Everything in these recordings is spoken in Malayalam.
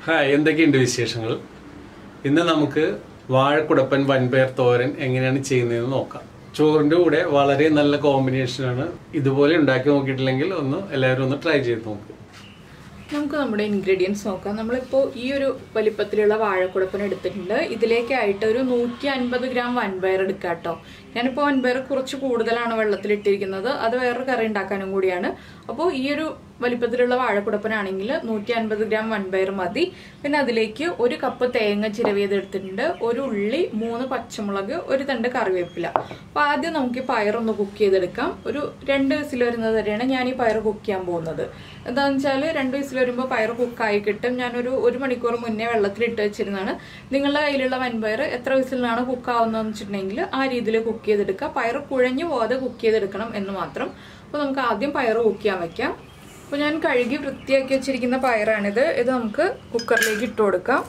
ഹായ് എന്തൊക്കെയുണ്ട് വിശേഷങ്ങൾ ഇന്ന് നമുക്ക് വാഴക്കുടപ്പൻ വൻപയർ തോരൻ എങ്ങനെയാണ് ചെയ്യുന്നതെന്ന് നോക്കാം ചോറിൻ്റെ കൂടെ വളരെ നല്ല കോമ്പിനേഷനാണ് ഇതുപോലെ ഉണ്ടാക്കി നോക്കിയിട്ടില്ലെങ്കിൽ ഒന്ന് എല്ലാവരും ഒന്ന് ട്രൈ ചെയ്ത് നോക്കുക നമുക്ക് നമ്മുടെ ഇൻഗ്രീഡിയൻസ് നോക്കാം നമ്മളിപ്പോൾ ഈ ഒരു വലിപ്പത്തിലുള്ള വാഴക്കുടപ്പൻ എടുത്തിട്ടുണ്ട് ഇതിലേക്കായിട്ട് ഒരു നൂറ്റി അൻപത് ഗ്രാം വൻപയർ എടുക്കാം കേട്ടോ ഞാനിപ്പോൾ വൻപയർ കുറച്ച് കൂടുതലാണ് വെള്ളത്തിലിട്ടിരിക്കുന്നത് അത് വേറൊരു കറി ഉണ്ടാക്കാനും കൂടിയാണ് അപ്പോൾ ഈ ഒരു വലിപ്പത്തിലുള്ള വാഴക്കുടപ്പനാണെങ്കിൽ നൂറ്റി അൻപത് ഗ്രാം വൻപയർ മതി പിന്നെ അതിലേക്ക് ഒരു കപ്പ് തേങ്ങ ചിരവിയത് എടുത്തിട്ടുണ്ട് ഒരു ഉള്ളി മൂന്ന് പച്ചമുളക് ഒരു തണ്ട് കറിവേപ്പില അപ്പോൾ ആദ്യം നമുക്ക് ഈ പയറൊന്ന് കുക്ക് ചെയ്തെടുക്കാം ഒരു രണ്ട് വിസിൽ വരുന്നത് വരെയാണ് ഞാൻ ഈ പയർ കുക്ക് ചെയ്യാൻ പോകുന്നത് എന്താണെന്ന് വെച്ചാൽ രണ്ട് വിസിൽ വരുമ്പോൾ പയർ കുക്കായി കിട്ടും ഞാനൊരു ഒരു മണിക്കൂർ മുന്നേ വെള്ളത്തിൽ ഇട്ട് വെച്ചിരുന്നതാണ് നിങ്ങളുടെ കയ്യിലുള്ള വൻപയർ എത്ര വിസിലാണ് കുക്ക് ആവുന്നതെന്ന് വെച്ചിട്ടുണ്ടെങ്കിൽ ആ രീതിയിൽ കുക്ക് ചെയ്തെടുക്കുക പയർ കുഴഞ്ഞു പോകാതെ കുക്ക് ചെയ്തെടുക്കണം എന്ന് മാത്രം അപ്പോൾ നമുക്ക് ആദ്യം പയർ കുക്ക് ചെയ്യാൻ വെക്കാം അപ്പോൾ ഞാൻ കഴുകി വൃത്തിയാക്കി വെച്ചിരിക്കുന്ന പയറാണിത് ഇത് നമുക്ക് കുക്കറിലേക്ക് ഇട്ട് കൊടുക്കാം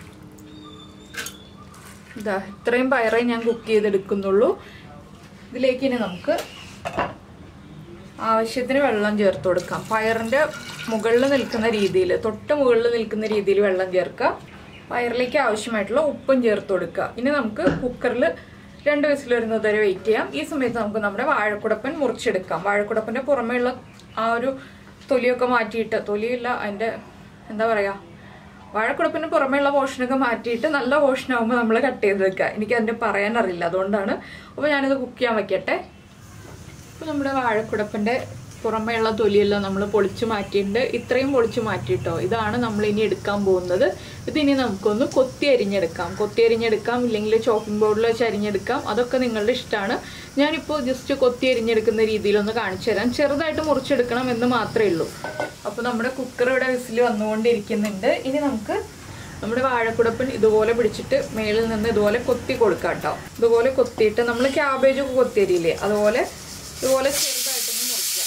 ഇതാ ഇത്രയും പയറേ ഞാൻ കുക്ക് ചെയ്തെടുക്കുന്നുള്ളൂ ഇതിലേക്ക് ഇനി നമുക്ക് ആവശ്യത്തിന് വെള്ളം ചേർത്ത് കൊടുക്കാം പയറിൻ്റെ മുകളിൽ നിൽക്കുന്ന രീതിയിൽ തൊട്ട് മുകളിൽ നിൽക്കുന്ന രീതിയിൽ വെള്ളം ചേർക്കുക പയറിലേക്ക് ആവശ്യമായിട്ടുള്ള ഉപ്പും ചേർത്ത് കൊടുക്കുക ഇനി നമുക്ക് കുക്കറിൽ രണ്ട് വിസിൽ വരുന്നത് വരെ വെയിറ്റ് ചെയ്യാം ഈ സമയത്ത് നമുക്ക് നമ്മുടെ വാഴക്കുടപ്പൻ മുറിച്ചെടുക്കാം വാഴക്കുടപ്പൻ്റെ പുറമേയുള്ള ആ ഒരു തൊലിയൊക്കെ മാറ്റിയിട്ട് തൊലിയില്ല അതിൻ്റെ എന്താ പറയുക വാഴക്കുടപ്പിന് പുറമേയുള്ള പോർഷനൊക്കെ മാറ്റിയിട്ട് നല്ല പോർഷനാകുമ്പോൾ നമ്മൾ കട്ട് ചെയ്ത് വെക്കുക എനിക്ക് അതിൻ്റെ പറയാൻ അറിയില്ല അതുകൊണ്ടാണ് അപ്പോൾ ഞാനിത് കുക്ക് ചെയ്യാൻ വെക്കട്ടെ അപ്പോൾ നമ്മുടെ വാഴക്കുടപ്പിൻ്റെ പുറമേയുള്ള തൊലിയെല്ലാം നമ്മൾ പൊളിച്ച് മാറ്റിയിട്ടുണ്ട് ഇത്രയും പൊളിച്ച് മാറ്റിയിട്ടോ ഇതാണ് നമ്മൾ ഇനി എടുക്കാൻ പോകുന്നത് ഇതിനി നമുക്കൊന്ന് കൊത്തി അരിഞ്ഞെടുക്കാം കൊത്തി അരിഞ്ഞെടുക്കാം ഇല്ലെങ്കിൽ ചോപ്പിംഗ് ബോർഡിൽ വെച്ച് അരിഞ്ഞെടുക്കാം അതൊക്കെ നിങ്ങളുടെ ഇഷ്ടമാണ് ഞാനിപ്പോൾ ജസ്റ്റ് കൊത്തി അരിഞ്ഞെടുക്കുന്ന രീതിയിലൊന്ന് കാണിച്ചു തരാം ചെറുതായിട്ട് മുറിച്ചെടുക്കണം എന്ന് മാത്രമേ ഉള്ളൂ അപ്പോൾ നമ്മുടെ കുക്കർ ഇവിടെ വിസിൽ വന്നുകൊണ്ടിരിക്കുന്നുണ്ട് ഇനി നമുക്ക് നമ്മുടെ വാഴക്കുടപ്പൻ ഇതുപോലെ പിടിച്ചിട്ട് മേളിൽ നിന്ന് ഇതുപോലെ കൊത്തി കൊടുക്കാം കേട്ടോ ഇതുപോലെ കൊത്തിയിട്ട് നമ്മൾ ക്യാബേജ് ഒക്കെ കൊത്തിയരിയില്ലേ അതുപോലെ ഇതുപോലെ ചെറുതായിട്ടൊന്ന് മുറിക്കാം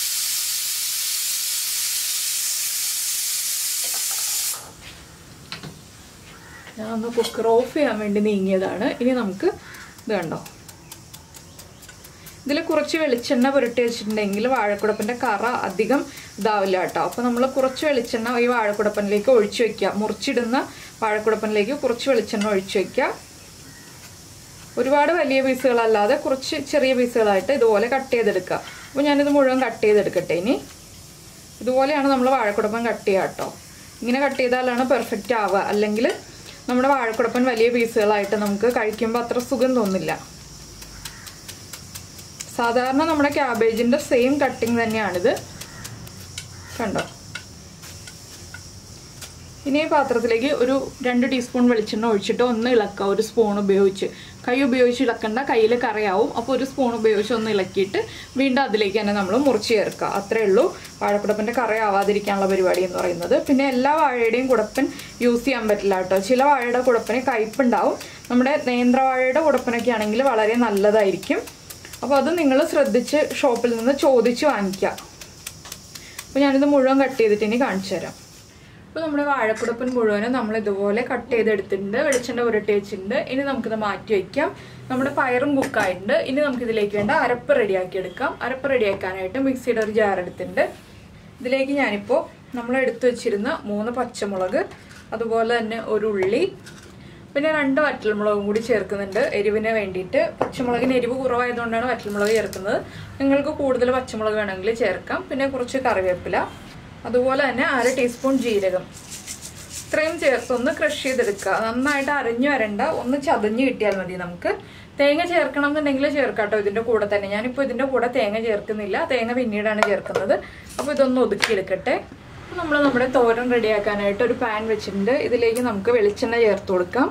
ഞാൻ ഒന്ന് കുക്കർ ഓഫ് ചെയ്യാൻ വേണ്ടി നീങ്ങിയതാണ് ഇനി നമുക്ക് ഇത് കണ്ടോ ഇതിൽ കുറച്ച് വെളിച്ചെണ്ണ പുരട്ടി വെച്ചിട്ടുണ്ടെങ്കിൽ വാഴക്കുടപ്പൻ്റെ കറ അധികം ഇതാവില്ല കേട്ടോ അപ്പോൾ നമ്മൾ കുറച്ച് വെളിച്ചെണ്ണ ഈ വാഴക്കുടപ്പനിലേക്ക് ഒഴിച്ചു വെക്കുക മുറിച്ചിടുന്ന വാഴക്കുടപ്പനിലേക്ക് കുറച്ച് വെളിച്ചെണ്ണ ഒഴിച്ചു വെക്കുക ഒരുപാട് വലിയ പീസുകളല്ലാതെ കുറച്ച് ചെറിയ പീസുകളായിട്ട് ഇതുപോലെ കട്ട് ചെയ്തെടുക്കുക അപ്പോൾ ഞാനിത് മുഴുവൻ കട്ട് ചെയ്തെടുക്കട്ടെ ഇനി ഇതുപോലെയാണ് നമ്മൾ വാഴക്കുടപ്പൻ കട്ട് ചെയ്യുക കേട്ടോ ഇങ്ങനെ കട്ട് ചെയ്താലാണ് പെർഫെക്റ്റ് ആവുക അല്ലെങ്കിൽ നമ്മുടെ വാഴക്കുടപ്പൻ വലിയ പീസുകളായിട്ട് നമുക്ക് കഴിക്കുമ്പോൾ അത്ര സുഖം തോന്നില്ല സാധാരണ നമ്മുടെ ക്യാബേജിൻ്റെ സെയിം കട്ടിങ് തന്നെയാണിത് കണ്ടോ ഇനി ഈ പാത്രത്തിലേക്ക് ഒരു രണ്ട് ടീസ്പൂൺ വെളിച്ചെണ്ണ ഒഴിച്ചിട്ട് ഒന്ന് ഇളക്കുക ഒരു സ്പൂൺ ഉപയോഗിച്ച് കൈ ഉപയോഗിച്ച് ഇളക്കണ്ട കയ്യിൽ കറിയാവും അപ്പോൾ ഒരു സ്പൂൺ ഉപയോഗിച്ച് ഒന്ന് ഇളക്കിയിട്ട് വീണ്ടും അതിലേക്ക് തന്നെ നമ്മൾ മുറിച്ച് ചേർക്കുക അത്രേ ഉള്ളൂ വാഴക്കുടപ്പൻ്റെ കറിയാവാതിരിക്കാനുള്ള പരിപാടി എന്ന് പറയുന്നത് പിന്നെ എല്ലാ വാഴയുടെയും കുടപ്പൻ യൂസ് ചെയ്യാൻ പറ്റില്ല കേട്ടോ ചില വാഴയുടെ കുടപ്പന് കയ്പുണ്ടാവും നമ്മുടെ നേന്ത്രവാഴയുടെ കുടപ്പനൊക്കെ ആണെങ്കിൽ വളരെ നല്ലതായിരിക്കും അപ്പോൾ അത് നിങ്ങൾ ശ്രദ്ധിച്ച് ഷോപ്പിൽ നിന്ന് ചോദിച്ച് വാങ്ങിക്കുക അപ്പോൾ ഞാനിത് മുഴുവൻ കട്ട് ചെയ്തിട്ട് ഇനി കാണിച്ചു തരാം അപ്പോൾ നമ്മുടെ വാഴക്കുടപ്പൻ മുഴുവനും നമ്മൾ ഇതുപോലെ കട്ട് ചെയ്തെടുത്തിട്ടുണ്ട് വെളിച്ചെണ്ണ ഉരുട്ടി വെച്ചിട്ടുണ്ട് ഇനി നമുക്കിത് മാറ്റി വയ്ക്കാം നമ്മുടെ പയറും കുക്കായിട്ടുണ്ട് ഇനി നമുക്കിതിലേക്ക് വേണ്ട അരപ്പ് റെഡിയാക്കി എടുക്കാം അരപ്പ് റെഡിയാക്കാനായിട്ട് മിക്സിയുടെ ഒരു ജാർ എടുത്തിട്ടുണ്ട് ഇതിലേക്ക് ഞാനിപ്പോൾ നമ്മൾ എടുത്തു വെച്ചിരുന്ന മൂന്ന് പച്ചമുളക് അതുപോലെ തന്നെ ഒരു ഉള്ളി പിന്നെ രണ്ട് വറ്റൽമുളകും കൂടി ചേർക്കുന്നുണ്ട് എരിവിന് വേണ്ടിയിട്ട് പച്ചമുളകിന് എരിവ് കുറവായതുകൊണ്ടാണ് വറ്റൽമുളക് ചേർക്കുന്നത് നിങ്ങൾക്ക് കൂടുതൽ പച്ചമുളക് വേണമെങ്കിൽ ചേർക്കാം പിന്നെ കുറച്ച് കറിവേപ്പില അതുപോലെ തന്നെ അര ടീസ്പൂൺ ജീരകം ഇത്രയും ചേർത്തൊന്ന് ക്രഷ് ചെയ്തെടുക്കുക നന്നായിട്ട് അരഞ്ഞു വരണ്ട ഒന്ന് ചതഞ്ഞ് കിട്ടിയാൽ മതി നമുക്ക് തേങ്ങ ചേർക്കണം എന്നുണ്ടെങ്കിൽ ചേർക്കാം കേട്ടോ ഇതിൻ്റെ കൂടെ തന്നെ ഞാനിപ്പോൾ ഇതിൻ്റെ കൂടെ തേങ്ങ ചേർക്കുന്നില്ല തേങ്ങ പിന്നീടാണ് ചേർക്കുന്നത് അപ്പോൾ ഇതൊന്ന് ഒതുക്കിയെടുക്കട്ടെ അപ്പോൾ നമ്മൾ നമ്മുടെ തോരൻ റെഡിയാക്കാനായിട്ട് ഒരു പാൻ വെച്ചിട്ടുണ്ട് ഇതിലേക്ക് നമുക്ക് വെളിച്ചെണ്ണ ചേർത്ത് കൊടുക്കാം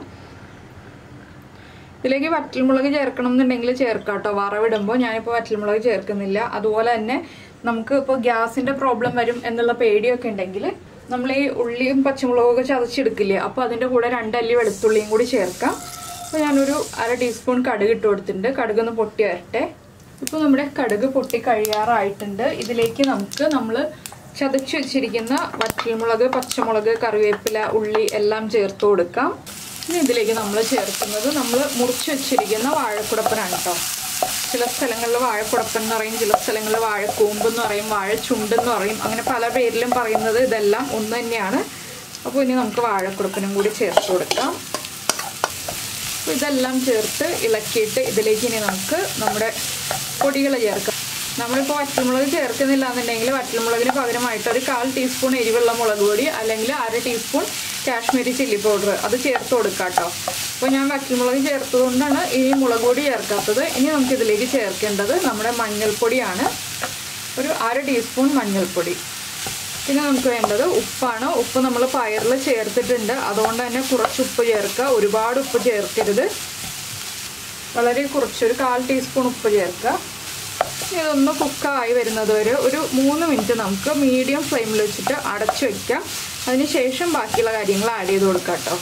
ഇതിലേക്ക് വറ്റൽമുളക് ചേർക്കണം എന്നുണ്ടെങ്കിൽ ചേർക്കാം കേട്ടോ വറവിടുമ്പോൾ ഞാനിപ്പോൾ വറ്റൽമുളക് ചേർക്കുന്നില്ല അതുപോലെ തന്നെ നമുക്ക് ഇപ്പോൾ ഗ്യാസിൻ്റെ പ്രോബ്ലം വരും എന്നുള്ള പേടിയൊക്കെ ഉണ്ടെങ്കിൽ നമ്മൾ ഈ ഉള്ളിയും പച്ചമുളകും ഒക്കെ ചതച്ചെടുക്കില്ലേ അപ്പോൾ അതിൻ്റെ കൂടെ രണ്ടല്ലി വെളുത്തുള്ളിയും കൂടി ചേർക്കാം അപ്പോൾ ഞാനൊരു അര ടീസ്പൂൺ കടുക് ഇട്ട് കൊടുത്തിട്ടുണ്ട് കടുക് ഒന്ന് പൊട്ടി വരട്ടെ ഇപ്പോൾ നമ്മുടെ കടുക് പൊട്ടി കഴിയാറായിട്ടുണ്ട് ഇതിലേക്ക് നമുക്ക് നമ്മൾ ചതച്ച് വെച്ചിരിക്കുന്ന വറ്റൽമുളക് പച്ചമുളക് കറിവേപ്പില ഉള്ളി എല്ലാം ചേർത്ത് കൊടുക്കാം ഇനി ഇതിലേക്ക് നമ്മൾ ചേർക്കുന്നത് നമ്മൾ മുറിച്ച് വെച്ചിരിക്കുന്ന വാഴക്കുടപ്പനാണ് കേട്ടോ ചില സ്ഥലങ്ങളിൽ വാഴക്കുടപ്പൻ എന്ന് പറയും ചില സ്ഥലങ്ങളിൽ വാഴക്കൂമ്പ് എന്ന് പറയും വാഴച്ചുണ്ട് എന്ന് പറയും അങ്ങനെ പല പേരിലും പറയുന്നത് ഇതെല്ലാം ഒന്ന് തന്നെയാണ് അപ്പോൾ ഇനി നമുക്ക് വാഴക്കുടപ്പനും കൂടി ചേർത്ത് കൊടുക്കാം അപ്പോൾ ഇതെല്ലാം ചേർത്ത് ഇളക്കിയിട്ട് ഇതിലേക്ക് ഇനി നമുക്ക് നമ്മുടെ പൊടികൾ ചേർക്കാം നമ്മളിപ്പോൾ വറ്റൽമുളക് ചേർക്കുന്നില്ല എന്നുണ്ടെങ്കിൽ വറ്റൽമുളകിന് പകരമായിട്ട് ഒരു കാൽ ടീസ്പൂൺ എരിവുള്ള മുളക് പൊടി അല്ലെങ്കിൽ അര ടീസ്പൂൺ കാശ്മീരി ചില്ലി പൗഡർ അത് ചേർത്ത് കൊടുക്കാം കേട്ടോ അപ്പോൾ ഞാൻ വറ്റൽമുളക് ചേർത്തതുകൊണ്ടാണ് ഈ മുളക് പൊടി ചേർക്കാത്തത് ഇനി നമുക്ക് ഇതിലേക്ക് ചേർക്കേണ്ടത് നമ്മുടെ മഞ്ഞൾപ്പൊടിയാണ് ഒരു അര ടീസ്പൂൺ മഞ്ഞൾപ്പൊടി പിന്നെ നമുക്ക് വേണ്ടത് ഉപ്പാണ് ഉപ്പ് നമ്മൾ പയറിൽ ചേർത്തിട്ടുണ്ട് അതുകൊണ്ട് തന്നെ കുറച്ച് ഉപ്പ് ചേർക്കുക ഒരുപാട് ഉപ്പ് ചേർക്കരുത് വളരെ കുറച്ചൊരു കാൽ ടീസ്പൂൺ ഉപ്പ് ചേർക്കുക ഇതൊന്ന് കുക്കായി വരുന്നത് വരെ ഒരു മൂന്ന് മിനിറ്റ് നമുക്ക് മീഡിയം ഫ്ലെയിമിൽ വെച്ചിട്ട് അടച്ചു വയ്ക്കാം അതിനുശേഷം ബാക്കിയുള്ള കാര്യങ്ങൾ ആഡ് ചെയ്ത് കൊടുക്കാം കേട്ടോ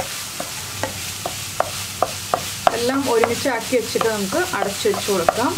എല്ലാം ഒരുമിച്ച് ആക്കി വെച്ചിട്ട് നമുക്ക് അടച്ചു വെച്ച് കൊടുക്കാം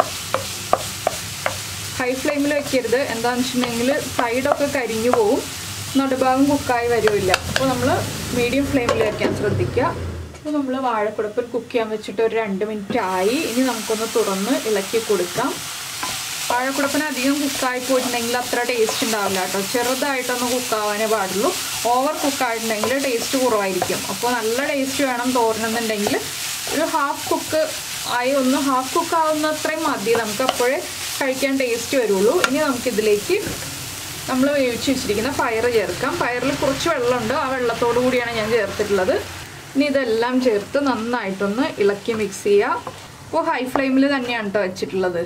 ഹൈ ഫ്ലെയിമിൽ വെക്കരുത് എന്താണെന്ന് വെച്ചിട്ടുണ്ടെങ്കിൽ സൈഡൊക്കെ കരിഞ്ഞു പോവും നടുഭാഗം കുക്കായി വരുമില്ല അപ്പോൾ നമ്മൾ മീഡിയം ഫ്ലെയിമിൽ വെക്കാൻ ശ്രദ്ധിക്കുക അപ്പോൾ നമ്മൾ വാഴക്കുടപ്പിൽ കുക്ക് ചെയ്യാൻ വെച്ചിട്ട് ഒരു രണ്ട് മിനിറ്റ് ആയി ഇനി നമുക്കൊന്ന് തുറന്ന് ഇളക്കി കൊടുക്കാം വാഴക്കുടപ്പിന് അധികം കുക്കായി പോയിട്ടുണ്ടെങ്കിൽ അത്ര ടേസ്റ്റ് ഉണ്ടാവില്ല കേട്ടോ ചെറുതായിട്ടൊന്ന് കുക്കാവാനേ പാടുള്ളൂ ഓവർ കുക്കായിട്ടുണ്ടെങ്കിൽ ടേസ്റ്റ് കുറവായിരിക്കും അപ്പോൾ നല്ല ടേസ്റ്റ് വേണം തോരണമെന്നുണ്ടെങ്കിൽ ഒരു ഹാഫ് കുക്ക് ആയി ഒന്ന് ഹാഫ് കുക്ക് ആവുന്ന അത്രയും മതി നമുക്ക് അപ്പോഴേ കഴിക്കാൻ ടേസ്റ്റ് വരുള്ളൂ ഇനി നമുക്കിതിലേക്ക് നമ്മൾ വേവിച്ച് വെച്ചിരിക്കുന്ന പയർ ചേർക്കാം പയറിൽ കുറച്ച് വെള്ളമുണ്ട് ആ വെള്ളത്തോടു കൂടിയാണ് ഞാൻ ചേർത്തിട്ടുള്ളത് ഇനി ഇതെല്ലാം ചേർത്ത് നന്നായിട്ടൊന്ന് ഇളക്കി മിക്സ് ചെയ്യുക അപ്പോൾ ഹൈ ഫ്ലെയിമിൽ തന്നെയാണ് കേട്ടോ വെച്ചിട്ടുള്ളത്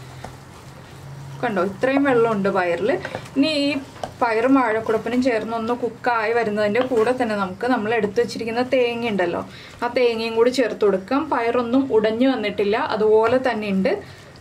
കണ്ടോ ഇത്രയും വെള്ളമുണ്ട് പയറിൽ ഇനി ഈ പയറും വാഴക്കുടപ്പനും ചേർന്ന് ഒന്ന് കുക്കായി വരുന്നതിൻ്റെ കൂടെ തന്നെ നമുക്ക് നമ്മൾ എടുത്തു വെച്ചിരിക്കുന്ന തേങ്ങ ഉണ്ടല്ലോ ആ തേങ്ങയും കൂടി ചേർത്ത് കൊടുക്കാം പയറൊന്നും ഉടഞ്ഞു വന്നിട്ടില്ല അതുപോലെ തന്നെ ഉണ്ട്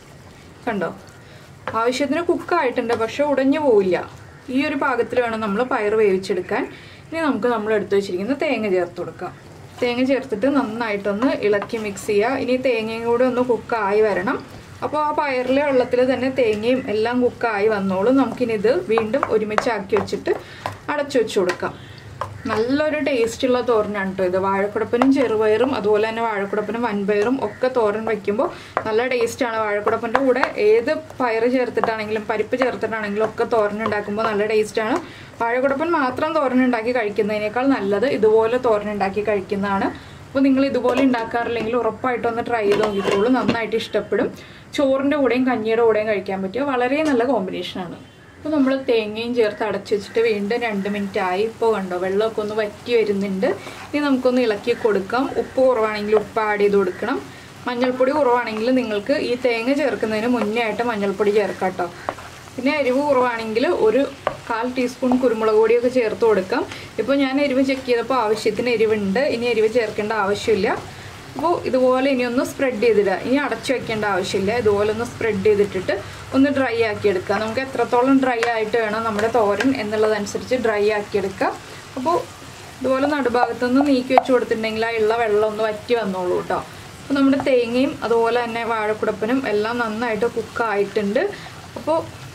കണ്ടോ ആവശ്യത്തിന് കുക്കായിട്ടുണ്ട് പക്ഷെ ഉടഞ്ഞു പോവില്ല ഈ ഒരു പാകത്തിൽ വേണം നമ്മൾ പയർ വേവിച്ചെടുക്കാൻ ഇനി നമുക്ക് നമ്മൾ എടുത്തു വെച്ചിരിക്കുന്ന തേങ്ങ ചേർത്ത് കൊടുക്കാം തേങ്ങ ചേർത്തിട്ട് നന്നായിട്ടൊന്ന് ഇളക്കി മിക്സ് ചെയ്യുക ഇനി തേങ്ങയും കൂടെ ഒന്ന് കുക്കായി വരണം അപ്പോൾ ആ പയറിലെ വെള്ളത്തിൽ തന്നെ തേങ്ങയും എല്ലാം കുക്കായി വന്നോളും നമുക്കിനി ഇത് വീണ്ടും ഒരുമിച്ചാക്കി വെച്ചിട്ട് അടച്ചു വെച്ച് കൊടുക്കാം നല്ലൊരു ടേസ്റ്റുള്ള തോരനാണ് കേട്ടോ ഇത് വാഴക്കുടപ്പനും ചെറുപയറും അതുപോലെ തന്നെ വാഴക്കുടപ്പനും വൻപയറും ഒക്കെ തോരൻ വയ്ക്കുമ്പോൾ നല്ല ടേസ്റ്റാണ് വാഴക്കുടപ്പൻ്റെ കൂടെ ഏത് പയറ് ചേർത്തിട്ടാണെങ്കിലും പരിപ്പ് ചേർത്തിട്ടാണെങ്കിലും ഒക്കെ തോരൻ ഉണ്ടാക്കുമ്പോൾ നല്ല ടേസ്റ്റാണ് വാഴക്കുടപ്പൻ മാത്രം തോരൻ ഉണ്ടാക്കി കഴിക്കുന്നതിനേക്കാൾ നല്ലത് ഇതുപോലെ തോരൻ ഉണ്ടാക്കി കഴിക്കുന്നതാണ് അപ്പോൾ നിങ്ങൾ ഇതുപോലെ ഉണ്ടാക്കാറില്ലെങ്കിൽ ഉറപ്പായിട്ടും ഒന്ന് ട്രൈ ചെയ്ത് നോക്കിയിട്ടുള്ളൂ നന്നായിട്ട് ഇഷ്ടപ്പെടും ചോറിൻ്റെ കൂടെയും കഞ്ഞിയുടെ കൂടെയും കഴിക്കാൻ പറ്റിയ വളരെ നല്ല കോമ്പിനേഷനാണ് അപ്പോൾ നമ്മൾ തേങ്ങയും ചേർത്ത് അടച്ചു വെച്ചിട്ട് വീണ്ടും രണ്ട് മിനിറ്റ് ആയി ഇപ്പോൾ കണ്ടോ വെള്ളമൊക്കെ ഒന്ന് വറ്റി വരുന്നുണ്ട് ഇനി നമുക്കൊന്ന് ഇളക്കി കൊടുക്കാം ഉപ്പ് കുറവാണെങ്കിൽ ഉപ്പ് ആഡ് ചെയ്ത് കൊടുക്കണം മഞ്ഞൾപ്പൊടി കുറവാണെങ്കിൽ നിങ്ങൾക്ക് ഈ തേങ്ങ ചേർക്കുന്നതിന് മുന്നേ ആയിട്ട് മഞ്ഞൾപ്പൊടി ചേർക്കാം കേട്ടോ പിന്നെ എരിവ് കുറവാണെങ്കിൽ ഒരു കാൽ ടീസ്പൂൺ കുരുമുളക് പൊടിയൊക്കെ ചേർത്ത് കൊടുക്കാം ഇപ്പോൾ ഞാൻ എരിവ് ചെക്ക് ചെയ്തപ്പോൾ ആവശ്യത്തിന് എരിവുണ്ട് ഇനി എരിവ് ചേർക്കേണ്ട ആവശ്യമില്ല അപ്പോൾ ഇതുപോലെ ഇനി ഒന്ന് സ്പ്രെഡ് ചെയ്തിടുക ഇനി അടച്ചു വെക്കേണ്ട ആവശ്യമില്ല ഇതുപോലെ ഒന്ന് സ്പ്രെഡ് ചെയ്തിട്ടിട്ട് ഒന്ന് ഡ്രൈ ആക്കി എടുക്കുക നമുക്ക് എത്രത്തോളം ഡ്രൈ ആയിട്ട് വേണം നമ്മുടെ തോരൻ എന്നുള്ളതനുസരിച്ച് ഡ്രൈ ആക്കി എടുക്കുക അപ്പോൾ ഇതുപോലെ നടുഭാഗത്തുനിന്ന് നീക്കി വെച്ച് കൊടുത്തിട്ടുണ്ടെങ്കിൽ ആ ഉള്ള വെള്ളം ഒന്ന് വറ്റി വന്നോളൂ കേട്ടോ അപ്പോൾ നമ്മുടെ തേങ്ങയും അതുപോലെ തന്നെ വാഴക്കുടപ്പനും എല്ലാം നന്നായിട്ട് കുക്കായിട്ടുണ്ട് അപ്പോൾ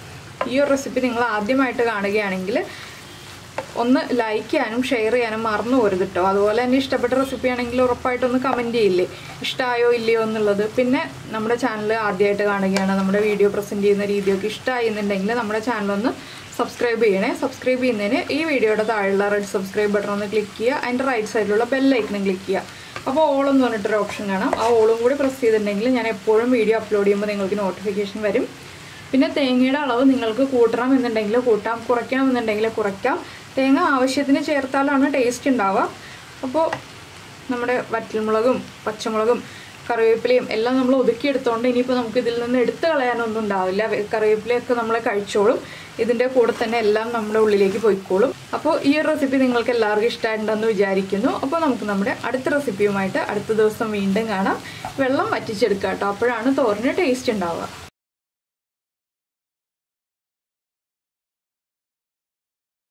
ഈ ഒരു റെസിപ്പി നിങ്ങൾ ആദ്യമായിട്ട് കാണുകയാണെങ്കിൽ ഒന്ന് ലൈക്ക് ചെയ്യാനും ഷെയർ ചെയ്യാനും മറന്നു പോരുത് കേട്ടോ അതുപോലെ തന്നെ ഇഷ്ടപ്പെട്ട റെസിപ്പി ആണെങ്കിൽ ഉറപ്പായിട്ടൊന്ന് കമൻറ്റ് ചെയ്യില്ലേ ഇഷ്ടമായോ ഇല്ലയോ എന്നുള്ളത് പിന്നെ നമ്മുടെ ചാനൽ ആദ്യമായിട്ട് കാണുകയാണ് നമ്മുടെ വീഡിയോ പ്രസൻറ്റ് ചെയ്യുന്ന രീതിയൊക്കെ ഇഷ്ടമായി എന്നുണ്ടെങ്കിൽ നമ്മുടെ ചാനലൊന്ന് സബ്സ്ക്രൈബ് ചെയ്യണേ സബ്സ്ക്രൈബ് ചെയ്യുന്നതിന് ഈ വീഡിയോയുടെ താഴെയുള്ള റെഡ് സബ്സ്ക്രൈബ് ബട്ടൺ ഒന്ന് ക്ലിക്ക് ചെയ്യുക അതിൻ്റെ റൈറ്റ് സൈഡിലുള്ള ബെല്ലൈക്കണും ക്ലിക്ക് ചെയ്യുക അപ്പോൾ ഓൾ എന്ന് പറഞ്ഞിട്ടൊരു ഓപ്ഷൻ കാണാം ആ ഓളും കൂടി പ്രസ് ചെയ്തിട്ടുണ്ടെങ്കിൽ ഞാൻ എപ്പോഴും വീഡിയോ അപ്ലോഡ് ചെയ്യുമ്പോൾ നിങ്ങൾക്ക് നോട്ടിഫിക്കേഷൻ വരും പിന്നെ തേങ്ങയുടെ അളവ് നിങ്ങൾക്ക് കൂട്ടണം എന്നുണ്ടെങ്കിൽ കൂട്ടാം കുറയ്ക്കണം എന്നുണ്ടെങ്കിൽ കുറയ്ക്കാം തേങ്ങ ആവശ്യത്തിന് ചേർത്താലാണ് ടേസ്റ്റ് ഉണ്ടാവുക അപ്പോൾ നമ്മുടെ വറ്റൽമുളകും പച്ചമുളകും കറിവേപ്പിലയും എല്ലാം നമ്മൾ ഒതുക്കിയെടുത്തോണ്ട് ഇനിയിപ്പോൾ നമുക്ക് ഇതിൽ നിന്ന് എടുത്തു കളയാനൊന്നും ഉണ്ടാവില്ല വെ- കറിവേപ്പിലയൊക്കെ നമ്മൾ കഴിച്ചോളും ഇതിൻ്റെ കൂടെ തന്നെ എല്ലാം നമ്മുടെ ഉള്ളിലേക്ക് പോയിക്കോളും അപ്പോൾ ഈ ഒരു റെസിപ്പി നിങ്ങൾക്ക് എല്ലാവർക്കും ഇഷ്ടമായിട്ടുണ്ടെന്ന് വിചാരിക്കുന്നു അപ്പോൾ നമുക്ക് നമ്മുടെ അടുത്ത റെസിപ്പിയുമായിട്ട് അടുത്ത ദിവസം വീണ്ടും കാണാം വെള്ളം വറ്റിച്ചെടുക്കാം കേട്ടോ അപ്പോഴാണ് തോരന് ടേസ്റ്റ് ഉണ്ടാവുക